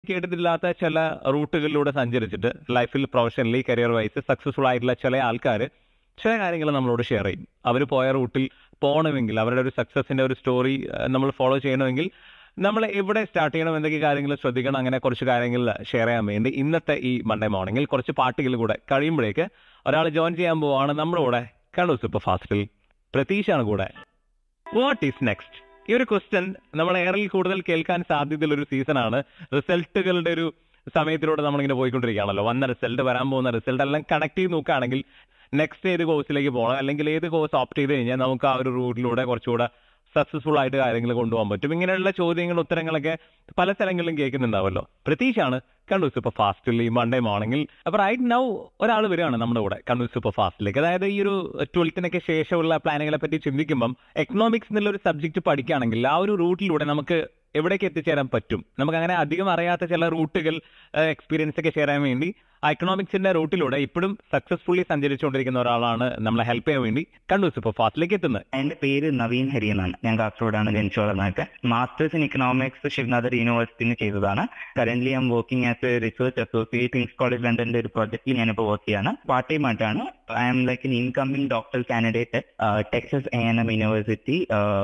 കേട്ടിട്ടില്ലാത്ത ചില റൂട്ടുകളിലൂടെ സഞ്ചരിച്ചിട്ട് ലൈഫിൽ പ്രൊഫഷണലി കരിയർ വൈസ് സക്സസ്ഫുൾ ആയിട്ടുള്ള ചില ആൾക്കാർ ചില കാര്യങ്ങൾ നമ്മളോട് ഷെയർ ചെയ്യും അവർ പോയ റൂട്ടിൽ പോകണമെങ്കിൽ അവരുടെ ഒരു സക്സസിന്റെ ഒരു സ്റ്റോറി നമ്മൾ ഫോളോ ചെയ്യണമെങ്കിൽ നമ്മൾ എവിടെ സ്റ്റാർട്ട് ചെയ്യണം എന്തൊക്കെ കാര്യങ്ങൾ ശ്രദ്ധിക്കണം അങ്ങനെ കുറച്ച് കാര്യങ്ങൾ ഷെയർ ചെയ്യാൻ വേണ്ടി ഇന്നത്തെ ഈ മൺഡേ മോർണിംഗിൽ കുറച്ച് പാട്ടുകൾ കൂടെ കഴിയുമ്പോഴേക്ക് ഒരാൾ ജോയിൻ ചെയ്യാൻ പോവാണ് നമ്മുടെ കൂടെ കണ്ണൂർ സൂപ്പർ ഫാസ്റ്റിൽ പ്രതീക്ഷാണ് കൂടെ വാട്ട് ഈസ് നെക്സ്റ്റ് ഈ ഒരു ക്വസ്റ്റ്യൻ നമ്മൾ എയറിൽ കൂടുതൽ കേൾക്കാൻ സാധ്യതയുള്ള ഒരു സീസണാണ് റിസൾട്ടുകളുടെ ഒരു സമയത്തിലൂടെ നമ്മളിങ്ങനെ പോയിക്കൊണ്ടിരിക്കുകയാണല്ലോ വന്ന റിസൾട്ട് വരാൻ പോകുന്ന റിസൾട്ട് എല്ലാം കണക്ട് ചെയ്ത് നോക്കുകയാണെങ്കിൽ നെക്സ്റ്റ് ഏത് കോഴ്സിലേക്ക് പോകണം അല്ലെങ്കിൽ ഏത് കോഴ്സ് ഓപ്റ്റ് ചെയ്ത് കഴിഞ്ഞാൽ നമുക്ക് ആ ഒരു റൂട്ടിലൂടെ കുറച്ചുകൂടെ സക്സസ്ഫുൾ ആയിട്ട് കാര്യങ്ങൾ കൊണ്ടുപോകാൻ പറ്റും ഇങ്ങനെയുള്ള ചോദ്യങ്ങളും ഉത്തരങ്ങളൊക്കെ പല സ്ഥലങ്ങളിലും കേൾക്കുന്നുണ്ടാവല്ലോ പ്രതീക്ഷയാണ് കണ്ണൂർ സൂപ്പർ ഫാസ്റ്റിൽ ഈ മൺഡേ മോർണിംഗിൽ അപ്പൊ റൈറ്റ് നൗ ഒരാൾ വരികയാണ് നമ്മുടെ കൂടെ കണ്ണൂർ സൂപ്പർ ഫാസ്റ്റിലേക്ക് അതായത് ഈ ഒരു ട്വൽത്തിനൊക്കെ ശേഷമുള്ള പ്ലാനുകളെ പറ്റി ചിന്തിക്കുമ്പം എക്കണോമിക്സ് എന്നുള്ള ഒരു സബ്ജക്ട് പഠിക്കുകയാണെങ്കിൽ ആ ഒരു റൂട്ടിലൂടെ നമുക്ക് എവിടേക്ക് എത്തിച്ചേരാൻ പറ്റും നമുക്ക് അങ്ങനെ അധികം അറിയാത്ത ചില റൂട്ടുകൾ എക്സ്പീരിയൻസ് ഒക്കെ ഷെയർ ചെയ്യാൻ വേണ്ടി എക്കണോമിക്സിന്റെ റൂട്ടിലൂടെ ഇപ്പോഴും സക്സസ്ഫുള്ളി സഞ്ചരിച്ചുകൊണ്ടിരിക്കുന്ന ഒരാളാണ് നമ്മളെ ഹെൽപ്പ് ചെയ്യാൻ വേണ്ടി കണ്ണൂർ സൂപ്പർ ഫാസ്റ്റിലേക്ക് എത്തുന്നത് എന്റെ പേര് നവീൻ ഹരി എന്നാണ് ഞാൻ കാസർഗോഡാണ് ജനിച്ചു വളർന്നതൊക്കെ മാസ്റ്റേഴ്സ് ഇൻ ഇക്കണോമിക്സ് ശിവനാഥർ യൂണിവേഴ്സിറ്റിയിൽ ചെയ്തതാണ് current I am working as a research associate King's College ലണ്ടന്റെ ഒരു പ്രോജക്റ്റിൽ ഞാനിപ്പോൾ വർക്ക് ചെയ്യാണ് പാർട്ട് ടൈം ആയിട്ടാണ് I am like an incoming doctor candidate Texas A and M university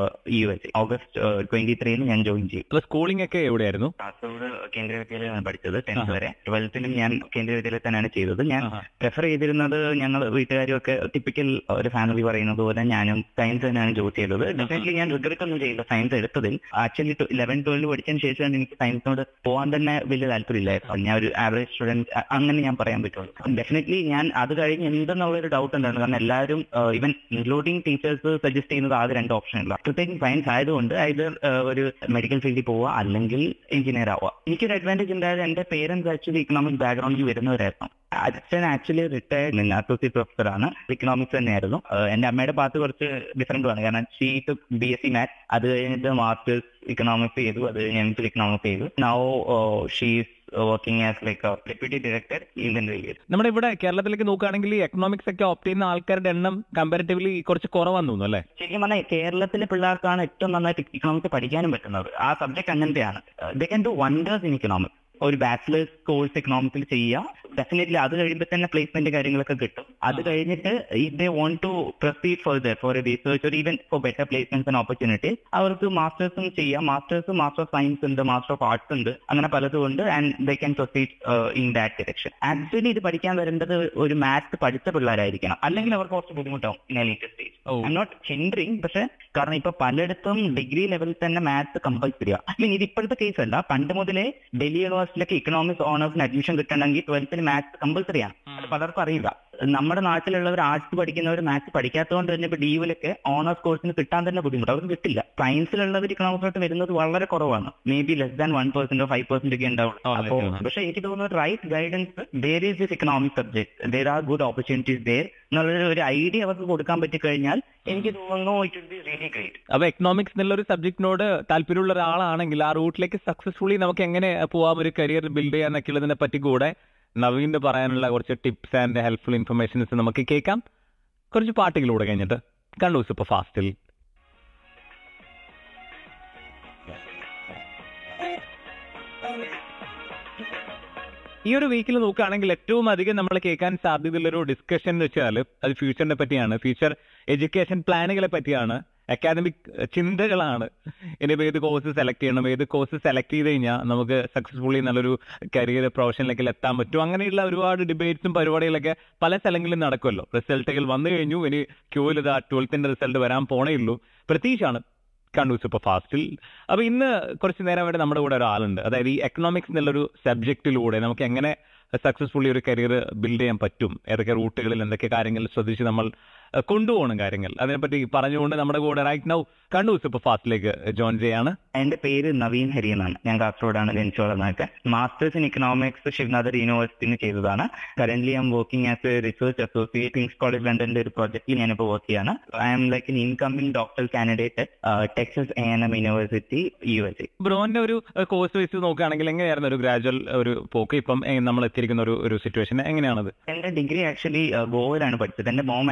U S August twenty ത്രീയിൽ ഞാൻ ജോയിൻ ചെയ്യും അപ്പൊ സ്കൂളിംഗ് ഒക്കെ എവിടെയായിരുന്നു കാസർഗോഡ് കേന്ദ്രീയ വിദ്യാലയമാണ് പഠിച്ചത് ടെൻത്ത് വരെ ട്വൽത്തിലും ഞാൻ കേന്ദ്രീയ വിദ്യാലയത്തിൽ തന്നെയാണ് ചെയ്തത് ഞാൻ ആഹാ. പ്രിഫർ ചെയ്തിരുന്നത് ഞങ്ങൾ വീട്ടുകാരും ഒക്കെ ടിപ്പിക്കൽ ഒരു ഫാമിലി പറയുന്നത് പോലെ ഞാനും സയൻസ് തന്നെയാണ് ചൂസ് ചെയ്തത് ഡെഫിനറ്റ്ലി ഞാൻ റിഗ്രറ്റ് ഒന്നും ചെയ്യില്ല സയൻസ് എടുത്തതിൽ ആക്ച്വലി ലെവൻ ട്വൽവ് പഠിച്ചതിന് ശേഷമാണ് എനിക്ക് സയൻസിനോട് പോകാൻ തന്നെ വലിയ താല്പര്യമില്ലായിരുന്നു ഞാൻ ഒരു ആവറേജ് സ്റ്റുഡന്റ് അങ്ങനെ ഞാൻ പറയാൻ പറ്റുള്ളൂ ഡെഫിനറ്റ്ലി ഞാൻ അത് കഴിഞ്ഞ് എന്തെന്നുള്ളൊരു ഡൗട്ട് ഉണ്ടായിരുന്നു കാരണം എല്ലാവരും ഈവൻ ഇൻക്ലൂഡിംഗ് ടീച്ചേഴ്സ് സജസ്റ്റ് ചെയ്യുന്നത് ആകെ രണ്ട് ഓപ്ഷൻ ഉള്ള പ്രത്യേകിച്ച് സയൻസ് ആയതുകൊണ്ട് ഇത് ഒരു മെഡിക്കൽ ഫീൽഡിൽ പോവുക അല്ലെങ്കിൽ എഞ്ചിനീയർ ആവുക എനിക്കൊരു അഡ്വാൻറ്റേജ് ഉണ്ടായത് എന്റെ പേരൻസ് ആക്ച്വലി ഇക്കണോമിക് ബാക്ക്ഗ്രൗണ്ടിൽ വരുന്നവരായിരുന്നു അച്ഛൻ ആക്ച്വലി റിട്ടയർഡ് അസോസിയേറ്റ് പ്രൊഫസർ ആണ് ഇക്കണോമിക്സ് തന്നെയായിരുന്നു ഏഹ് എന്റെ അമ്മയുടെ പാത്ത് കുറച്ച് ഡിഫറെന്റ് ആണ് കാരണം she B S C maths അത് കഴിഞ്ഞിട്ട് മാസ്റ്റേഴ്സ് ഇക്കണോമിക്സ് ചെയ്തു അത് കഴിഞ്ഞ് എം ഫിൽ ഇക്കണോമിക്സ് ചെയ്തു now she's working as like deputy director Indian Railways നമ്മുടെ ഇവിടെ കേരളത്തിലേക്ക് നോക്കുകയാണെങ്കിൽ ഈ എക്കണോമിക്സ് ഒക്കെ ഓപ്റ്റ് ചെയ്യുന്ന ആൾക്കാരുടെ എണ്ണം കമ്പാരിറ്റീവ്ലി കുറച്ച് കുറവാന്ന് തോന്നുന്നു അല്ലേ ശരിക്കും പറഞ്ഞാൽ കേരളത്തിലെ പിള്ളേർക്കാണ് ഏറ്റവും നന്നായിട്ട് ഇക്കണോമിക്സ് പഠിക്കാനും പറ്റുന്നത് ആ സബ്ജക്ട് അങ്ങനത്തെയാണ് they can do wonders in economics ഒരു ബാച്ചിലേഴ്സ് കോഴ്സ് എക്കണോമിക്സിൽ ചെയ്യുക ഡെഫിനറ്റ്ലി അത് കഴിയുമ്പോൾ തന്നെ പ്ലേസ്മെന്റ് കാര്യങ്ങളൊക്കെ കിട്ടും അത് കഴിഞ്ഞിട്ട് if they want to proceed further for a research ഒരു even for better placements and opportunities അവർക്ക് മാസ്റ്റേഴ്സും ചെയ്യാം മാസ്റ്റേഴ്സ് മാസ്റ്റർ ഓഫ് സയൻസ് ഉണ്ട് മാസ്റ്റർ ഓഫ് ആർട്സ് ഉണ്ട് അങ്ങനെ പലതും ഉണ്ട് and they can proceed in that direction actually ഇത് പഠിക്കാൻ വരേണ്ടത് ഒരു മാത്സ് പഠിച്ച പിള്ളേരായിരിക്കണം അല്ലെങ്കിൽ അവർക്ക് കുറച്ച് ബുദ്ധിമുട്ടാവും in latest stage oh. I not hindering പക്ഷെ കാരണം ഇപ്പൊ പലയിടത്തും ഡിഗ്രി ലെവലിൽ തന്നെ മാത്സ് കമ്പൽസറി ഐ മീൻ ഇത് ഇപ്പോഴത്തെ കേസ് അല്ല പണ്ട് മുതലേ ഡൽഹി യൂണിവേഴ്സിറ്റിയിലൊക്കെ ഇക്കണോമിക്സ് ഓണേഴ്സിന് അഡ്മിഷൻ കിട്ടണമെങ്കിൽ ട്വൽത്തിൽ മാത്സ് കമ്പൽസറി ആണ് അത് പലർക്കും അറിയില്ല നമ്മുടെ നാട്ടിലുള്ളവർ ആർട്സ് പഠിക്കുന്നവർ മാത്സ് പഠിക്കാത്തതുകൊണ്ട് തന്നെ ഇപ്പൊ ഡിയുവിലൊക്കെ ഓണേഴ്സ് കോഴ്സിന് കിട്ടാൻ തന്നെ ബുദ്ധിമുട്ട് അവർക്ക് കിട്ടില്ല സയൻസിലുള്ളവർ ഇക്കണോമിക്സിലോട്ട് വരുന്നത് വളരെ കുറവാണ് maybe less than one പെർസെന്റോ ഫൈവ് പെർസെന്റ് ഒക്കെ ഉണ്ടാവുള്ളൂ ആ, അപ്പോ അതെ. പക്ഷെ എനിക്ക് തോന്നുന്നത് right guidance there is this economic subject there are good opportunities there എന്നുള്ള ഒരു ഐഡിയ അവർക്ക് കൊടുക്കാൻ പറ്റി കഴിഞ്ഞാൽ എനിക്ക് തോന്നുന്നു it will be really great അപ്പൊ എക്കണോമിക്സ് എന്നുള്ള ഒരു സബ്ജക്റ്റിനോട് താല്പര്യമുള്ള ഒരാളാണെങ്കിൽ ആ റൂട്ടിലേക്ക് സക്സസ്ഫുള്ളി നമുക്ക് എങ്ങനെ പോവാം ഒരു കരിയർ ബിൽഡ് ചെയ്യാന്നൊക്കെ ഉള്ളതിനെ പറ്റി കൂടെ നവീന് പറയാനുള്ള കുറച്ച് ടിപ്സ് ആൻഡ് ഹെൽപ്ഫുൾ ഇൻഫർമേഷൻസ് നമുക്ക് കേൾക്കാം കുറച്ച് പാട്ടുകളിലൂടെ കഴിഞ്ഞിട്ട് കണ്ണൂർ സൂപ്പർ ഫാസ്റ്റിൽ ഈ ഒരു വീക്കിൽ നോക്കുകയാണെങ്കിൽ ഏറ്റവും അധികം നമ്മൾ കേൾക്കാൻ സാധ്യതയുള്ള ഒരു ഡിസ്കഷൻ എന്ന് വെച്ചാൽ അത് ഫ്യൂച്ചറിനെ പറ്റിയാണ് ഫ്യൂച്ചർ എഡ്യൂക്കേഷൻ പ്ലാനുകളെ പറ്റിയാണ് അക്കാദമിക് ചിന്തകളാണ് ഇനിയിപ്പോൾ ഏത് കോഴ്സ് സെലക്ട് ചെയ്യണം ഏത് കോഴ്സ് സെലക്ട് ചെയ്ത് കഴിഞ്ഞാൽ നമുക്ക് സക്സസ്ഫുള്ളി നല്ലൊരു കരിയർ പ്രൊഫഷനിലേക്ക് എത്താൻ പറ്റും അങ്ങനെയുള്ള ഒരുപാട് ഡിബേറ്റ്സും പരിപാടികളൊക്കെ പല സ്ഥലങ്ങളിലും നടക്കുമല്ലോ റിസൾട്ടുകൾ വന്നു കഴിഞ്ഞു ഇനി ക്യൂവിൽ ഇതാ ട്വൽത്തിന്റെ റിസൾട്ട് വരാൻ പോണേ ഉള്ളൂ പ്രതീക്ഷയാണ് കണ്ണൂർ സൂപ്പർ ഫാസ്റ്റിൽ അപ്പൊ ഇന്ന് കുറച്ച് നേരം വരെ നമ്മുടെ കൂടെ ഒരാളുണ്ട് അതായത് ഈ എക്കണോമിക്സ് എന്നുള്ളൊരു സബ്ജക്റ്റിലൂടെ നമുക്ക് എങ്ങനെ സക്സസ്ഫുള്ളി ഒരു കരിയർ ബിൽഡ് ചെയ്യാൻ പറ്റും ഏതൊക്കെ റൂട്ടുകളിൽ എന്തൊക്കെ കാര്യങ്ങൾ ശ്രദ്ധിച്ച് നമ്മൾ അഹ് കൊണ്ടുപോകണം കാര്യങ്ങൾ അതിനെപ്പറ്റി പറഞ്ഞുകൊണ്ട് നമ്മുടെ കൂടെ റൈറ്റ് നൗ കണ്ണൂർ സൂപ്പർ ഫാസ്റ്റിലേക്ക് ജോയിൻ ചെയ്യാണ് എന്റെ പേര് നവീൻ ഹരി എന്നാണ് ഞാൻ കാസർഗോഡാണ് ജനിച്ചു വളർന്നതൊക്കെ മാസ്റ്റേഴ്സ് ഇൻ ഇക്കണോമിക്സ് ശിവനാഥർ യൂണിവേഴ്സിറ്റിയിൽ ചെയ്തതാണ് current I am working as a research associate King's College ലണ്ടന്റെ ഒരു പ്രോജക്റ്റിൽ ഞാനിപ്പോൾ വർക്ക് ചെയ്യാണ് I am like an incoming doctor candidate Texas A and M university U S A ബ്രോന്റെ ഒരു കോഴ്സ് വെച്ച് നോക്കുകയാണെങ്കിൽ എങ്ങനെയായിരുന്നു ഒരു ഗ്രാജുവൽ ഒരു പോക്ക് ഇപ്പം എ- നമ്മൾ എത്തിയിരിക്കുന്ന ഒരു ഒരു സിറ്റുവേഷൻ എങ്ങനെയാണത് എന്റെ ഡിഗ്രി ആക്ച്വലി ഗോവയിലാണ് പഠിച്ചത് എന്റെ മോം ആക്ച്വലി അവിടെ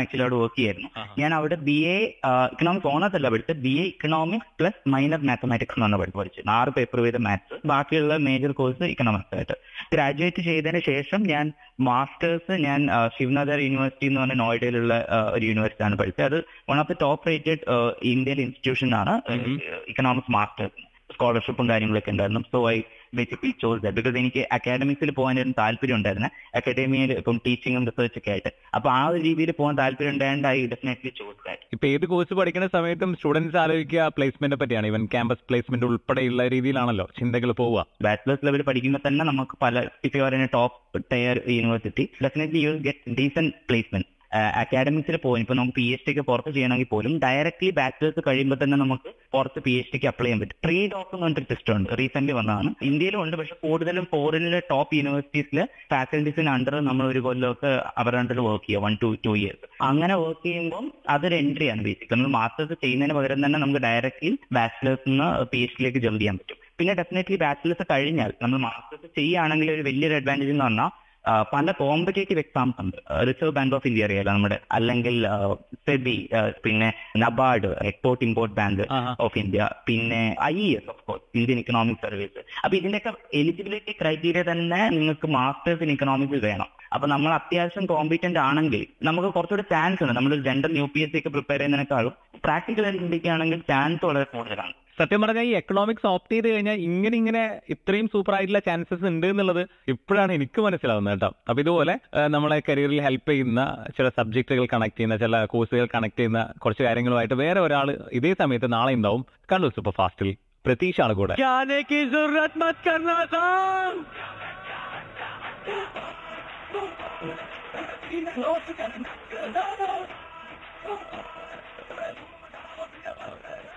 വർക്ക് ചെയ്യായിരുന്നു ആഹാ. ഞാൻ അവിടെ ബി എ ഇക്കണോമിക്സ് ഓണേഴ്സ് അല്ല പഠിച്ചത് B A economics plus minor mathematics എന്നാണ് പഠി- പഠിച്ചത് ആറ് പേപ്പർ വീതം മാത്സ് ബാക്കിയുള്ള മേജർ കോഴ്സ് ഇക്കണോമിക്സ് ആയിട്ട് ഗ്രാജുവേറ്റ് ചെയ്തതിന് ശേഷം ഞാൻ മാസ്റ്റേഴ്സ് ഞാൻ ആ, ശിവനഗർ യൂണിവേഴ്സിറ്റി എന്ന് പറഞ്ഞ നോയിഡയിലുള്ള ആ, ഒരു യൂണിവേഴ്സിറ്റി ആണ് പഠിച്ചത് അത് one of the top rated Indian institution ആണ് Mhm. ഇക്കണോമിക്സ് മാസ്റ്റേഴ്സ് സ്കോളർഷിപ്പും കാര്യങ്ങളൊക്കെ ഉണ്ടായിരുന്നു so I basically chose that because എനിക്ക് അക്കാഡമിക്സിൽ പോകാനായിരുന്നു താല്പര്യം ഉണ്ടായിരുന്നു അക്കാഡമിയിൽ ഇപ്പം ടീച്ചിങ്ങും റിസർച്ച് ഒക്കെ ആയിട്ട് അപ്പൊ ആ ഒരു രീതിയിൽ പോകാൻ താല്പര്യം ഉണ്ടായതുകൊണ്ട് ഐ ഡെഫിനറ്റ്ലി ചോസ് ദാറ്റ് ഇപ്പൊ ഏത് കോഴ്സ് പഠിക്കുന്ന സമയത്തും സ്റ്റുഡൻസ് ആലോചിക്കുക പ്ലേസ്മെന്റിനെ പറ്റിയാണ് ഇവൻ ക്യാമ്പസ് പ്ലേസ്മെന്റ് ഉൾപ്പെടെയുള്ള രീതിയിലാണല്ലോ ചിന്തകൾ പോവുക ബാച്ചിലേഴ്സ് ലെവൽ പഠിക്കുമ്പോൾ തന്നെ നമുക്ക് പല if you are in top tier university definitely you get decent placement അക്കാഡമിക്സിൽ പോകും ഇപ്പൊ നമുക്ക് പി എച്ച് ഡി ഒക്കെ പുറത്ത് ചെയ്യണമെങ്കിൽ പോലും ഡയറക്ട്ലി ബാച്ചിലേഴ്സ് കഴിയുമ്പോൾ തന്നെ നമുക്ക് പുറത്ത് പി എച്ച് ഡിക്ക് അപ്ലൈ ചെയ്യാൻ പറ്റും ട്രീ ഡോക്ക് എന്ന് പറഞ്ഞിട്ട് സിസ്റ്റം ഉണ്ട് റീസെന്റ് വന്നതാണ് ഇന്ത്യയിലും ഉണ്ട് പക്ഷെ കൂടുതലും ഫോറിനിലെ ടോപ്പ് യൂണിവേഴ്സിറ്റീസിലെ ഫാക്കൽറ്റീസിന് അണ്ടർ നമ്മൾ ഒരു കൊല്ലമൊക്കെ അവരുടെ അണ്ടർ വർക്ക് ചെയ്യുക വൺ ടു ടു ഇയേഴ്സ് അങ്ങനെ വർക്ക് ചെയ്യുമ്പോൾ അതൊരു എൻട്രി ആണ് ബേസിക് നമ്മൾ മാസ്റ്റേഴ്സ് ചെയ്യുന്നതിന് പകരം തന്നെ നമുക്ക് ഡയറക്റ്റ്ലി ബാച്ചിലേഴ്സ് നിന്ന് പി എച്ച് ഡിയിലേക്ക് ജമ്പ് ചെയ്യാൻ പറ്റും പിന്നെ ഡെഫിനറ്റ്ലി ബാച്ചിലേഴ്സ് കഴിഞ്ഞാൽ നമ്മൾ മാസ്റ്റേഴ്സ് ചെയ്യുകയാണെങ്കിൽ ഒരു വലിയൊരു അഡ്വാൻറ്റേജ് എന്ന് പറഞ്ഞാൽ ആ, പല കോമ്പറ്റേറ്റീവ് എക്സാംസ് ഉണ്ട് റിസർവ് ബാങ്ക് ഓഫ് ഇന്ത്യ അറിയാലോ നമ്മുടെ അല്ലെങ്കിൽ സെബി പിന്നെ നബാർഡ് എക്സ്പോർട്ട് ഇമ്പോർട്ട് ബാങ്ക് ആഹാ. ഓഫ് ഇന്ത്യ പിന്നെ I S of course Indian economic service അപ്പൊ ഇതിന്റെയൊക്കെ എലിജിബിലിറ്റി ക്രൈറ്റീരിയ തന്നെ നിങ്ങൾക്ക് മാസ്റ്റേഴ്സ് ഇൻ ഇക്കണോമിക്സ് വേണം അപ്പൊ നമ്മൾ അത്യാവശ്യം കോമ്പീറ്റന്റ് ആണെങ്കിൽ നമുക്ക് കുറച്ചുകൂടി ചാൻസ് ഉണ്ട് നമ്മൾ general U P S C ഒക്കെ പ്രിപ്പയർ ചെയ്യുന്നതിനേക്കാളും പ്രാക്ടിക്കലായിട്ട് ചിന്തിക്കുകയാണെങ്കിൽ ചാൻസ് വളരെ കൂടുതലാണ് സത്യം പറഞ്ഞാൽ ഈ എക്കണോമിക്സ് ഓപ്റ്റ് ചെയ്ത് കഴിഞ്ഞാൽ ഇങ്ങനെ ഇങ്ങനെ ഇത്രയും സൂപ്പർ ആയിട്ടുള്ള ചാൻസസ് ഉണ്ട് എന്നുള്ളത് ഇപ്പോഴാണ് എനിക്ക് മനസ്സിലാവുന്നത് കേട്ടോ അപ്പൊ ഇതുപോലെ ആ, നമ്മളെ കരിയറിൽ ഹെൽപ്പ് ചെയ്യുന്ന ചില സബ്ജക്റ്റുകൾ കണക്ട് ചെയ്യുന്ന ചില കോഴ്സുകൾ കണക്ട് ചെയ്യുന്ന കുറച്ച് കാര്യങ്ങളുമായിട്ട് വേറെ ഒരാൾ ഇതേ സമയത്ത് നാളെ ഉണ്ടാവും കണ്ടു സൂപ്പർ ഫാസ്റ്റിൽ പ്രതീക്ഷയാണ് കൂടെ जाने की जरूरत मत करना काम